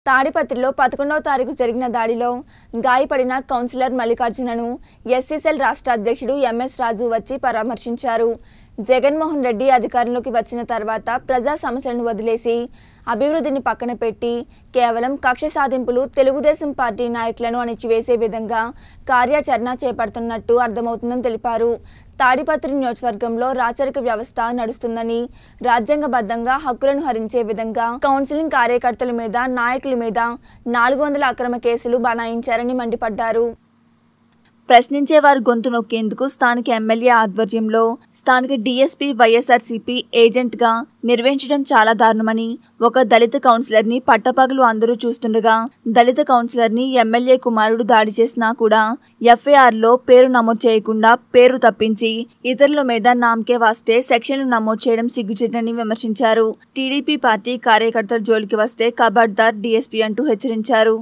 తాడిపత్రిలో పదకొండవ తారీఖు జరిగిన దాడిలో గాయపడిన కౌన్సిలర్ మల్లికార్జునను ఎస్సీసెల్ రాష్ట్ర అధ్యక్షుడు ఎంఎస్ రాజు వచ్చి పరామర్శించారు జగన్మోహన్ రెడ్డి అధికారంలోకి వచ్చిన తర్వాత ప్రజా సమస్యలను వదిలేసి అభివృద్ధిని పక్కన పెట్టి కేవలం కక్ష సాధింపులు తెలుగుదేశం పార్టీ నాయకులను అణిచివేసే విధంగా కార్యాచరణ చేపడుతున్నట్టు అర్థమవుతుందని తెలిపారు తాడిపత్రి నియోజకవర్గంలో రాచరిక వ్యవస్థ నడుస్తుందని రాజ్యాంగబద్ధంగా హక్కులను హరించే విధంగా కౌన్సిలింగ్ కార్యకర్తల మీద నాయకుల మీద నాలుగు వందల అక్రమ కేసులు బనాయించారని మండిపడ్డారు ప్రశ్నించే వారి గొంతు నొక్కేందుకు స్థానిక ఎమ్మెల్యే ఆధ్వర్యంలో స్థానిక డీఎస్పీ వైఎస్ఆర్సీపీ ఏజెంట్గా నిర్వహించడం చాలా దారుణమని ఒక దళిత కౌన్సిలర్ని పట్టపగలు అందరూ చూస్తుండగా దళిత కౌన్సిలర్ని ఎమ్మెల్యే కుమారుడు దాడి చేసినా కూడా ఎఫ్ఐఆర్లో పేరు నమోదు చేయకుండా పేరు తప్పించి ఇతరుల మీద నామకే వాస్తే సెక్షన్లు నమోదు చేయడం సిగ్గుచేటని విమర్శించారు టీడీపీ పార్టీ కార్యకర్తల జోలికి వస్తే కబడ్దార్ డీఎస్పీ అంటూ హెచ్చరించారు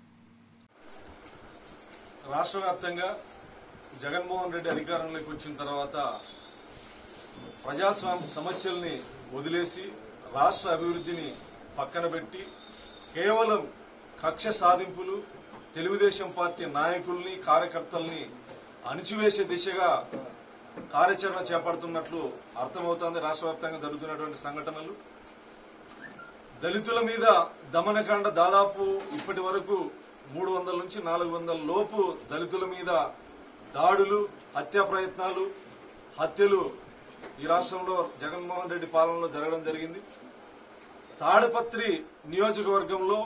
రాష్ట్ర వ్యాప్తంగా జగన్మోహన్ రెడ్డి అధికారంలోకి వచ్చిన తర్వాత ప్రజాస్వామ్య సమస్యల్ని వదిలేసి రాష్ట్ర అభివృద్ధిని పక్కన పెట్టి కేవలం కక్ష సాధింపులు తెలుగుదేశం పార్టీ నాయకుల్ని కార్యకర్తల్ని అణిచివేసే దిశగా కార్యాచరణ చేపడుతున్నట్లు అర్థమవుతోంది రాష్ట్ర వ్యాప్తంగా జరుగుతున్నటువంటి సంఘటనలు దళితుల మీద దమనకాండ దాదాపు ఇప్పటి వరకు మూడు వందల నుంచి నాలుగు వందల లోపు దళితుల మీద దాడులు హత్యా ప్రయత్నాలు హత్యలు ఈ రాష్ట్రంలో జగన్మోహన్ రెడ్డి పాలనలో జరగడం జరిగింది తాడపత్రి నియోజకవర్గంలో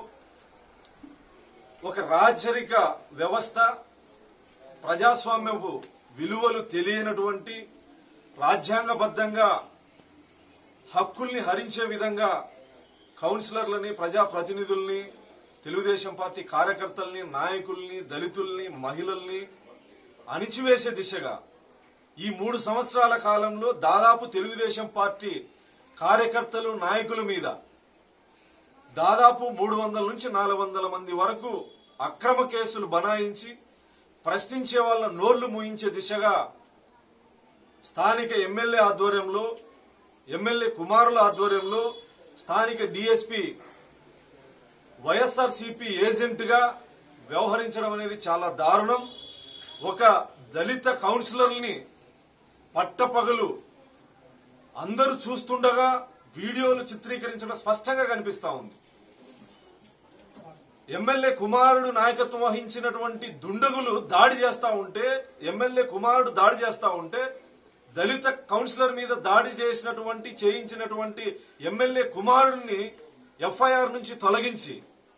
ఒక రాచరిక వ్యవస్థ ప్రజాస్వామ్యపు విలువలు తెలియనటువంటి రాజ్యాంగబద్ధంగా హక్కుల్ని హరించే విధంగా కౌన్సిలర్లని ప్రజాప్రతినిధుల్ని తెలుగుదేశం పార్టీ కార్యకర్తల్ని నాయకుల్ని దళితుల్ని మహిళల్ని అణిచివేసే దిశగా ఈ మూడు సంవత్సరాల కాలంలో దాదాపు తెలుగుదేశం పార్టీ కార్యకర్తలు నాయకుల మీద దాదాపు మూడు వందల నుంచి నాలుగు వందల మంది వరకు అక్రమ కేసులు బనాయించి ప్రశ్నించే వాళ్ళ నోళ్లు మూయించే దిశగా స్థానిక ఎమ్మెల్యే ఆధ్వర్యంలో ఎమ్మెల్యే కుమారుల ఆధ్వర్యంలో స్థానిక డీఎస్పీ వైఎస్ఆర్ సిపి ఏజెంట్ గా వ్యవహరించడం అనేది చాలా దారుణం ఒక దళిత కౌన్సిలర్ని పట్టపగలు అందరూ చూస్తుండగా వీడియోలు చిత్రీకరించడం స్పష్టంగా కనిపిస్తా ఉంది ఎమ్మెల్యే కుమారుడు నాయకత్వం వహించినటువంటి దుండగులు దాడి చేస్తా ఉంటే ఎమ్మెల్యే కుమారుడు దాడి చేస్తా ఉంటే దళిత కౌన్సిలర్ మీద దాడి చేసినటువంటి చేయించినటువంటి ఎమ్మెల్యే కుమారుడిని ఎఫ్ఐఆర్ నుంచి తొలగించి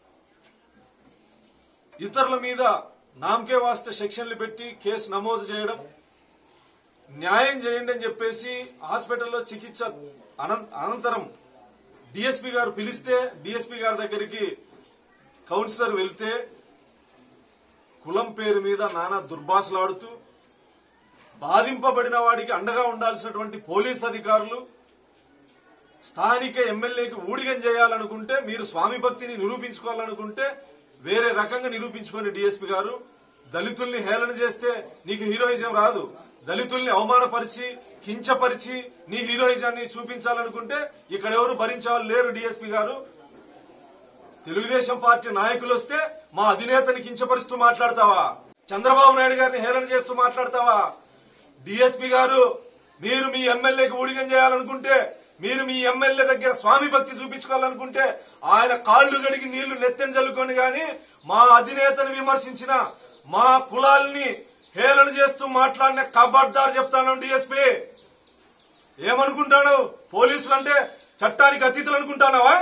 ఇతరుల మీద నామకే వాస్తే సెక్షన్లు పెట్టి కేసు నమోదు చేయడం న్యాయం చేయండి అని చెప్పేసి హాస్పిటల్లో చికిత్స అనం- అనంతరం డిఎస్పీ గారు పిలిస్తే డిఎస్పీ గారి దగ్గరికి కౌన్సిలర్ వెళ్తే కులం పేరు మీద నానా దుర్భాషలాడుతూ బాధింపబడిన వాడికి అండగా ఉండాల్సినటువంటి పోలీస్ అధికారులు స్థానిక ఎమ్మెల్యేకి ఊడిగం చేయాలనుకుంటే మీరు స్వామి భక్తిని నిరూపించుకోవాలనుకుంటే వేరే రకంగా నిరూపించుకోండి డిఎస్పీ గారు దళితుల్ని హేళన చేస్తే నీకు హీరోయిజం రాదు దళితుల్ని అవమానపరిచి కించపరిచి నీ హీరోయిజాన్ని చూపించాలనుకుంటే ఇక్కడ ఎవరు భరించేవాళ్ళు లేరు డిఎస్పీ గారు తెలుగుదేశం పార్టీ నాయకులు వస్తే మా అధినేతని కించపరుస్తూ మాట్లాడతావా చంద్రబాబు నాయుడు గారిని హేళన చేస్తూ మాట్లాడతావా డిఎస్పీ గారు మీరు మీ ఎమ్మెల్యేకి ఊడిగం చేయాలనుకుంటే మీరు మీ ఎమ్మెల్యే దగ్గర స్వామి భక్తి చూపించుకోవాలనుకుంటే ఆయన కాళ్లు గడిగి నీళ్లు నెత్తని చల్లుకొని గాని మా అధినేతను విమర్శించిన మా కులాల్ని హేళన చేస్తూ మాట్లాడిన కబడ్దారు చెప్తాను డిఎస్పీ ఏమనుకుంటాను పోలీసులు అంటే చట్టానికి అతీతులు అనుకుంటానావా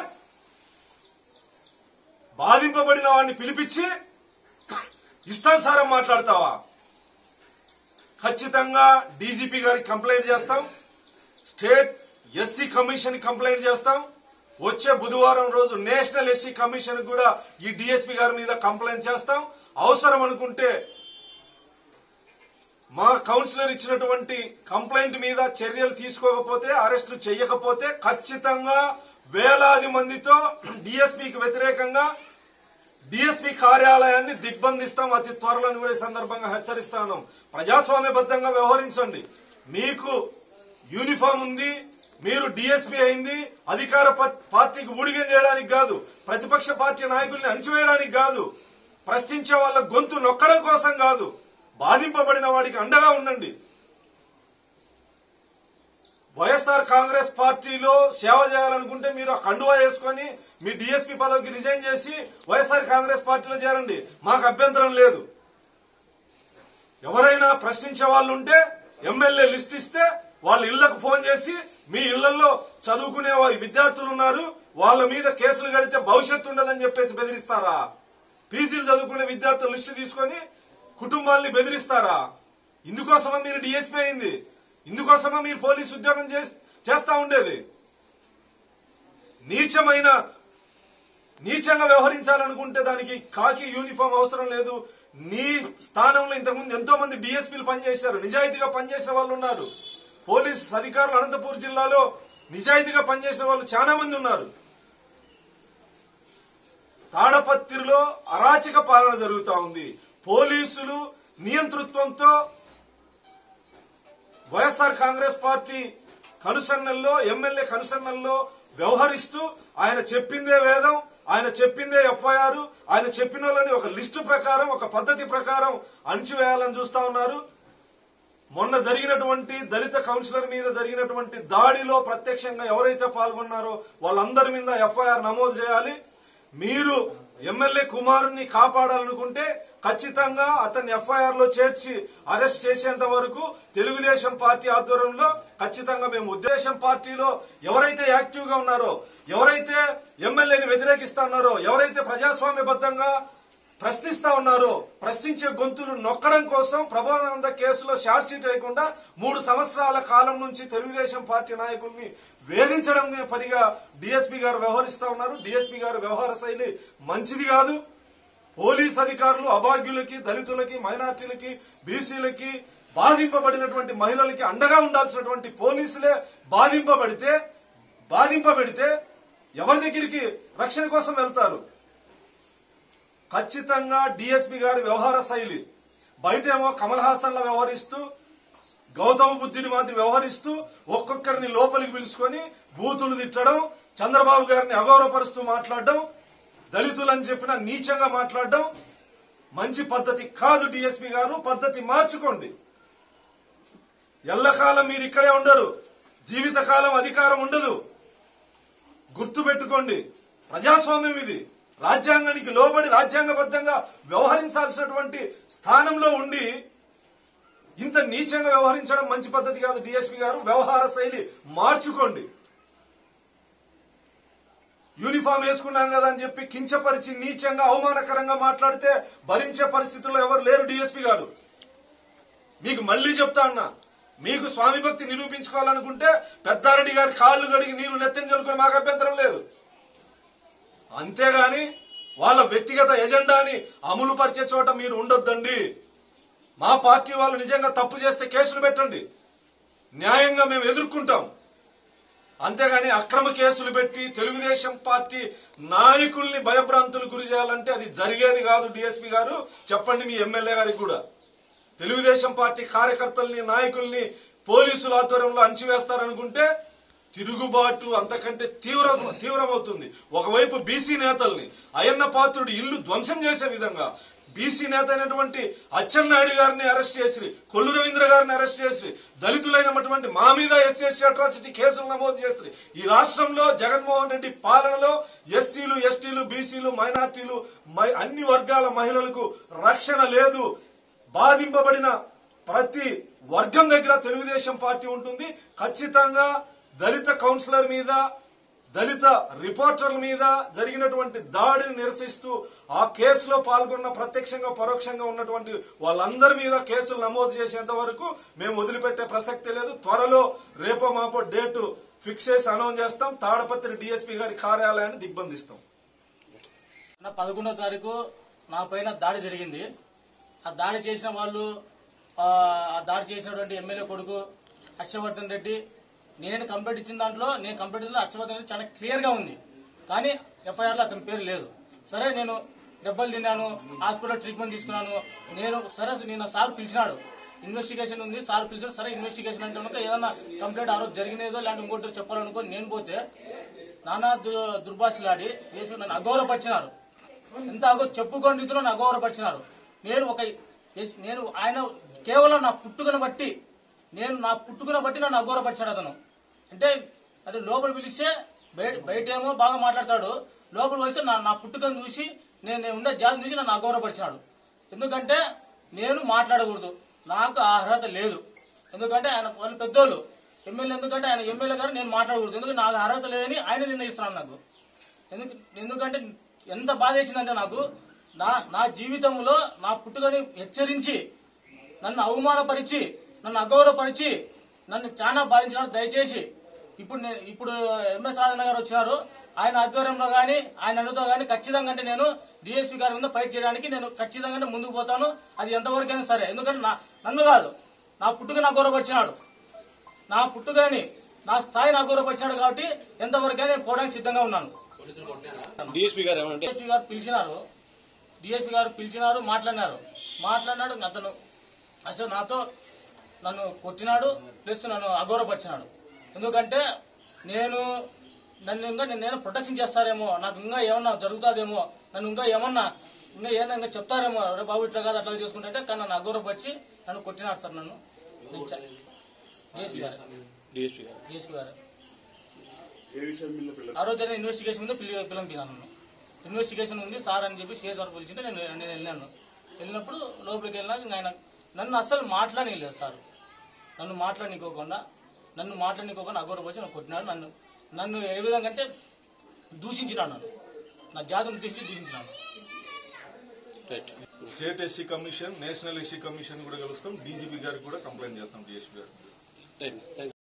బాధింపబడిన వాడిని పిలిపించి ఇష్టానుసారం మాట్లాడతావా ఖచ్చితంగా డీజీపీ గారికి కంప్లైంట్ చేస్తాం స్టేట్ ఎస్సీ కమిషన్ కంప్లైంట్ చేస్తాం వచ్చే బుధవారం రోజు నేషనల్ ఎస్సీ కమిషన్ కూడా ఈ డిఎస్పీ గారి మీద కంప్లైంట్ చేస్తాం అవసరం అనుకుంటే మా కౌన్సిలర్ ఇచ్చినటువంటి కంప్లైంట్ మీద చర్యలు తీసుకోకపోతే అరెస్టులు చేయకపోతే ఖచ్చితంగా వేలాది మందితో డిఎస్పీకి వ్యతిరేకంగా డిఎస్పీ కార్యాలయాన్ని దిగ్బంధిస్తాం అతి త్వరలో అని కూడా ఈ సందర్భంగా హెచ్చరిస్తాను ప్రజాస్వామ్యబద్ధంగా వ్యవహరించండి మీకు యూనిఫామ్ ఉంది మీరు డిఎస్పీ అయింది అధికార పా- పార్టీకి ఊడిగం చేయడానికి కాదు ప్రతిపక్ష పార్టీ నాయకుల్ని అణిచివేయడానికి కాదు ప్రశ్నించే వాళ్ళ గొంతు నొక్కడం కోసం కాదు బాధింపబడిన వాడికి అండగా ఉండండి వైఎస్ఆర్ కాంగ్రెస్ పార్టీలో సేవ చేయాలనుకుంటే మీరు ఆ కండువా వేసుకొని మీ డిఎస్పీ పదవికి రిజైన్ చేసి వైఎస్ఆర్ కాంగ్రెస్ పార్టీలో చేరండి మాకు అభ్యంతరం లేదు ఎవరైనా ప్రశ్నించే వాళ్ళు ఉంటే ఎమ్మెల్యే లిస్ట్ ఇస్తే వాళ్ళ ఇళ్లకు ఫోన్ చేసి మీ ఇళ్లలో చదువుకునే వా- విద్యార్థులు ఉన్నారు వాళ్ళ మీద కేసులు కడితే భవిష్యత్తు ఉండదని చెప్పేసి బెదిరిస్తారా పీజీలు చదువుకునే విద్యార్థుల లిస్టు తీసుకొని కుటుంబాల్ని బెదిరిస్తారా ఇందుకోసమా మీరు డిఎస్పీ అయింది ఇందుకోసమా మీరు పోలీస్ ఉద్యోగం చేస్- చేస్తా ఉండేది నీచమైన నీచంగా వ్యవహరించాలనుకుంటే దానికి కాకి యూనిఫామ్ అవసరం లేదు నీ స్థానంలో ఇంతకుముందు ఎంతో మంది డిఎస్పీలు పనిచేశారు నిజాయితీగా పనిచేసిన వాళ్ళు ఉన్నారు పోలీస్ అధికారులు అనంతపూర్ జిల్లాలో నిజాయితీగా పనిచేసిన వాళ్ళు చాలా మంది ఉన్నారు తాడపత్రిలో అరాచక పాలన జరుగుతా ఉంది పోలీసులు నియంతృత్వంతో వైఎస్ఆర్ కాంగ్రెస్ పార్టీ కనుసన్నల్లో ఎమ్మెల్యే కనుసన్నల్లో వ్యవహరిస్తూ ఆయన చెప్పిందే వేదం ఆయన చెప్పిందే ఎఫ్ఐఆర్ ఆయన చెప్పిన వాళ్ళని ఒక లిస్టు ప్రకారం ఒక పద్ధతి ప్రకారం అణిచివేయాలని చూస్తా ఉన్నారు మొన్న జరిగినటువంటి దళిత కౌన్సిలర్ మీద జరిగినటువంటి దాడిలో ప్రత్యక్షంగా ఎవరైతే పాల్గొన్నారో వాళ్ళందరి మీద ఎఫ్ఐఆర్ నమోదు చేయాలి మీరు ఎమ్మెల్యే కుమారుని కాపాడాలనుకుంటే ఖచ్చితంగా అతన్ని ఎఫ్ఐఆర్ లో చేర్చి అరెస్ట్ చేసేంత వరకు తెలుగుదేశం పార్టీ ఆధ్వర్యంలో ఖచ్చితంగా మేము ఉద్దేశం పార్టీలో ఎవరైతే యాక్టివ్ గా ఉన్నారో ఎవరైతే ఎమ్మెల్యేని వ్యతిరేకిస్తున్నారో ఎవరైతే ప్రజాస్వామ్యబద్ధంగా ప్రశ్నిస్తా ఉన్నారు ప్రశ్నించే గొంతులు నొక్కడం కోసం ప్రభానంద కేసులో షార్ట్ షీట్ వేయకుండా మూడు సంవత్సరాల కాలం నుంచి తెలుగుదేశం పార్టీ నాయకుల్ని వేధించడం పనిగా డిఎస్పీ గారు వ్యవహరిస్తా ఉన్నారు డిఎస్పీ గారి వ్యవహార శైలి మంచిది కాదు పోలీస్ అధికారులు అభాగ్యులకి దళితులకి మైనార్టీలకి బీసీలకి బాధింపబడినటువంటి మహిళలకి అండగా ఉండాల్సినటువంటి పోలీసులే బాధింపబడితే బాధింపబడితే ఎవరి దగ్గరికి రక్షణ కోసం వెళ్తారు ఖచ్చితంగా డిఎస్పీ గారి వ్యవహార శైలి బయటేమో కమల్ హాసన్ లా వ్యవహరిస్తూ గౌతమ బుద్ధుని మాదిరి వ్యవహరిస్తూ ఒక్కొక్కరిని లోపలికి పిలుచుకొని బూతులు తిట్టడం చంద్రబాబు గారిని అగౌరవపరుస్తూ మాట్లాడడం దళితులని చెప్పిన నీచంగా మాట్లాడడం మంచి పద్ధతి కాదు డిఎస్పీ గారు పద్ధతి మార్చుకోండి ఎల్లకాలం మీరు ఇక్కడే ఉండరు జీవితకాలం అధికారం ఉండదు గుర్తు పెట్టుకోండి ప్రజాస్వామ్యం ఇది రాజ్యాంగానికి లోబడి రాజ్యాంగబద్ధంగా వ్యవహరించాల్సినటువంటి స్థానంలో ఉండి ఇంత నీచంగా వ్యవహరించడం మంచి పద్ధతి కాదు డిఎస్పీ గారు వ్యవహార శైలి మార్చుకోండి యూనిఫామ్ వేసుకున్నాం కదా అని చెప్పి కించపరిచి నీచంగా అవమానకరంగా మాట్లాడితే భరించే పరిస్థితుల్లో ఎవరు లేరు డిఎస్పీ గారు మీకు మళ్ళీ చెప్తా అన్నా మీకు స్వామి భక్తి నిరూపించుకోవాలనుకుంటే పెద్దారెడ్డి గారి కాళ్ళు గడిగి నీళ్లు నెత్తిన చల్లుకుని మాకు అభ్యంతరం లేదు అంతేగాని వాళ్ళ వ్యక్తిగత ఎజెండాని అమలు పరిచే చోట మీరు ఉండొద్దండి మా పార్టీ వాళ్ళు నిజంగా తప్పు చేస్తే కేసులు పెట్టండి న్యాయంగా మేము ఎదుర్కొంటాం అంతేగాని అక్రమ కేసులు పెట్టి తెలుగుదేశం పార్టీ నాయకుల్ని భయభ్రాంతులు గురి చేయాలంటే అది జరిగేది కాదు డిఎస్పీ గారు చెప్పండి మీ ఎమ్మెల్యే గారికి కూడా తెలుగుదేశం పార్టీ కార్యకర్తల్ని నాయకుల్ని పోలీసుల ఆధ్వర్యంలో అణచివేస్తారనుకుంటే తిరుగుబాటు అంతకంటే తీవ్ర తీవ్రమవుతుంది ఒకవైపు బీసీ నేతల్ని అయ్యన్న పాత్రుడు ఇల్లు ధ్వంసం చేసే విధంగా బీసీ నేత అయినటువంటి అచ్చెన్నాయుడు గారిని అరెస్ట్ చేసి కొల్లు రవీంద్ర గారిని అరెస్ట్ చేసి దళితులైనటువంటి మా మీద ఎస్సీ ఎస్టీ అట్రాసిటీ కేసులు నమోదు చేసి ఈ రాష్ట్రంలో జగన్మోహన్ రెడ్డి పాలనలో ఎస్సీలు ఎస్టీలు బీసీలు మైనార్టీలు మై- అన్ని వర్గాల మహిళలకు రక్షణ లేదు బాధింపబడిన ప్రతి వర్గం దగ్గర తెలుగుదేశం పార్టీ ఉంటుంది ఖచ్చితంగా దళిత కౌన్సిలర్ మీద దళిత రిపోర్టర్ల మీద జరిగినటువంటి దాడిని నిరసిస్తూ ఆ కేసులో పాల్గొన్న ప్రత్యక్షంగా పరోక్షంగా ఉన్నటువంటి వాళ్ళందరి మీద కేసులు నమోదు చేసేంత వరకు మేము వదిలిపెట్టే ప్రసక్తి లేదు త్వరలో రేపో మాపో డేటు ఫిక్స్ చేసి అనౌన్స్ చేస్తాం తాడపత్రి డిఎస్పీ గారి కార్యాలయాన్ని దిగ్బంధిస్తాం నా పదకొండో తారీఖు నా పైన దాడి జరిగింది ఆ దాడి చేసిన వాళ్ళు ఆ ఆ దాడి చేసినటువంటి ఎమ్మెల్యే కొడుకు హర్షవర్ధన్ రెడ్డి నేను కంప్లైంట్ ఇచ్చిన దాంట్లో నేను కంప్లైంట్ ఇచ్చిన హర్షవర్ధన్ రెడ్డి చాలా క్లియర్ గా ఉంది కానీ ఎఫ్ఐఆర్ లో అతని పేరు లేదు సరే నేను దెబ్బలు తిన్నాను హాస్పిటల్ ట్రీట్మెంట్ తీసుకున్నాను నేను సరే నేను సార్ పిలిచినాడు ఇన్వెస్టిగేషన్ ఉంది సార్ పిలిచారు సరే ఇన్వెస్టిగేషన్ అంటే కనుక ఏదన్నా కంప్లైంట్ ఆ రోజు జరిగినదో లేదంటే ఇంకోటి చెప్పాలనుకో నేను పోతే నానా దు- దుర్భాషలాడి వేసి నన్ను అగౌరవపరిచినారు ఎంత అగౌ చెప్పుకోని రీతిలో నన్ను అగౌరవపరిచినారు నేను ఒక ఎస్- నేను ఆయన కేవలం నా పుట్టుకను బట్టి నేను నా పుట్టుకను బట్టి నన్ను అగౌరవపరిచాడు అతను అంటే అంటే లోపల పిలిస్తే బయట బయట ఏమో బాగా మాట్లాడతాడు లోపల వచ్చి నా నా పుట్టుకను చూసి నేను నేను ఉండే జాతి చూసి నన్ను అగౌరవపరిచినాడు ఎందుకంటే నేను మాట్లాడకూడదు నాకు ఆ అర్హత లేదు ఎందుకంటే ఆయన వాళ్ళు పెద్దోళ్ళు ఎమ్మెల్యే ఎందుకంటే ఆయన ఎమ్మెల్యే గారు నేను మాట్లాడకూడదు ఎందుకంటే నాకు అర్హత లేదని ఆయన నిర్ణయిస్తున్నాను నాకు ఎందుకు ఎందుకంటే ఎంత బాధ వేసిందంటే నాకు నా నా జీవితంలో నా పుట్టుకని హెచ్చరించి నన్ను అవమానపరిచి నన్ను అగౌరవపరిచి నన్ను చాలా బాధించినాడు దయచేసి ఇప్పుడు నేను ఇప్పుడు ఎంఎస్ రాజన్న గారు వచ్చినారు ఆయన ఆధ్వర్యంలో కానీ ఆయన అన్నతో కానీ ఖచ్చితంగా అంటే నేను డిఎస్పీ గారి మీద ఫైట్ చేయడానికి నేను ఖచ్చితంగా ముందుకు పోతాను అది ఎంతవరకైనా సరే ఎందుకంటే నా నన్ను కాదు నా పుట్టుక నాకు గౌరవపరిచినాడు నా పుట్టుకని నా స్థాయిని నాకు గౌరవపరిచాడు కాబట్టి ఎంతవరకైనా నేను పోవడానికి సిద్ధంగా ఉన్నాను డిఎస్పీ గారు ఏమంటే డిఎస్పీ గారు పిలిచినారు డిఎస్పీ గారు పిలిచినారు మాట్లాడినారు మాట్లాడినాడు ఇంక అతను అసలు నాతో నన్ను కొట్టినాడు ప్లస్ నన్ను అగౌరవపరిచినాడు ఎందుకంటే నేను నన్ను ఇంకా నేను నేను ప్రొటెక్షన్ చేస్తారేమో నాకు ఇంకా ఏమన్నా జరుగుతుందేమో నన్ను ఇంకా ఏమన్నా ఇంకా ఏమన్నా ఇంకా చెప్తారేమో రే బాబు ఇట్లా కాదు అట్లా చేసుకుంటే కానీ నన్ను అగౌరవపరిచి నన్ను కొట్టినాడు సార్ నన్ను నేను చ- డిఎస్పీ గారు డిఎస్పీ గారు డిఎస్పీ గారు ఆ రోజు నేను ఇన్వెస్టిగేషన్ ఉంది పిలి పిలిపినాను నన్ను ఇన్వెస్టిగేషన్ ఉంది సార్ అని చెప్పి సిఎస్ సార్ పిలిచింటే నేను నేను వెళ్ళాను వెళ్ళినప్పుడు లోపలికి వెళ్ళినాక ఇంకా ఆయన నన్ను అస్సలు మాట్లాడలేదు సార్ నన్ను మాట్లాడనికోకుండా నన్ను మాట్లాడనికోకుండా అగౌరవపరిచి నన్ను కొట్టినాడు నన్ను నన్ను ఏ విధంగా అంటే దూషించినాడు నన్ను నా జాతిని తీసి దూషించినాడు right state SC commission national SC commission కూడా కలుస్తాం డీజీపీ గారికి కూడా కంప్లైంట్ చేస్తాం డిఎస్పీ గారికి రైట్ థ్యాంక్